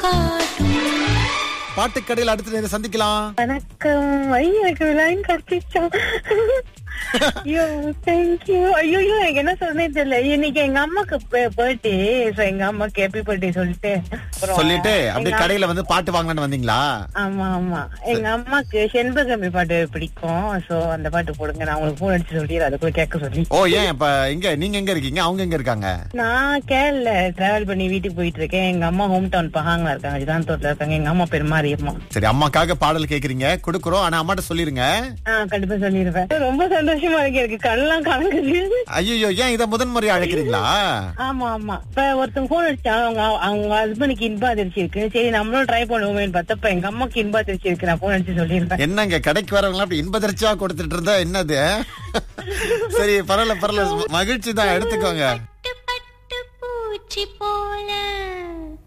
காட்டும் பாட்டுக்கடையில் அடுத்த நேரம் சந்திக்கலாம் வணக்கம் ஐயோ எனக்கு லைன் கிடைச்சிச்சோம் ஐயோ தேங்க்யூ ஐயோ ஐயோ எனக்கு என்ன சொன்னே தெரியல இன்னைக்கு எங்க அம்மாக்கு பர்த்டே சோ எங்க அம்மாக்கு ஹாப்பி பர்த்டே சொல்லிட்டு அப்புறம் சொல்லிட்டு அப்படியே எங்க கடையில வந்து பாட்டு வாங்கலாம்னு வந்தீங்களா ஆமா ஆமா எங்க அம்மாக்கு செண்பகமி பாட்டு பிடிக்கும் சோ அந்த பாட்டு போடுங்க நான் உங்களுக்கு போன் அடிச்சு சொல்லி அதை போய் கேட்க சொல்லி ஓ ஏன் இப்ப இங்க நீங்க எங்க இருக்கீங்க அவங்க எங்க இருக்காங்க நான் கேரள டிராவல் பண்ணி வீட்டுக்கு போயிட்டு இருக்கேன் எங்க அம்மா ஹோம் டவுன் பஹாங்ல இருக்காங்க ஜிதாந்தோட்ல இருக்காங்க எங்க அம்மா பேர் மாரியம்மா சரி அம்மாக்காக பாடல் கேக்குறீங்க கொடுக்குறோம் ஆனா அம்மாட்ட சொல்லிருங்க ஆஹ் கண்டிப்பா சொல்லிருவேன் ரொம்ப சந்தோஷமா இருக்கு எனக்கு கண்ணெல்லாம் கலங்குது ஐயோ ஏன் இத முதன்முறை அழைக்கிறீங்களா ஆமா ஆமா இப்ப ஒருத்தங்க போன் அடிச்சா அவங்க அவங்க ஹஸ்பண்டுக்கு இன்ப அதிர்ச்சி இருக்கு சரி நம்மளும் ட்ரை பண்ணுவோமேன்னு பார்த்தப்ப எங்க அம்மாக்கு இன்ப அதிர்ச்சி இருக்கு நான் போன் அடிச்சு சொல்லிருப்பேன் என்னங்க கடைக்கு வரவங்க அப்படி இன்பதர்ச்சியா கொடுத்துட்டு இருந்தா என்னது சரி பரவாயில்ல பரவாயில்ல மகிழ்ச்சி தான் எடுத்துக்கோங்க பட்டு பட்டு பூச்சி போல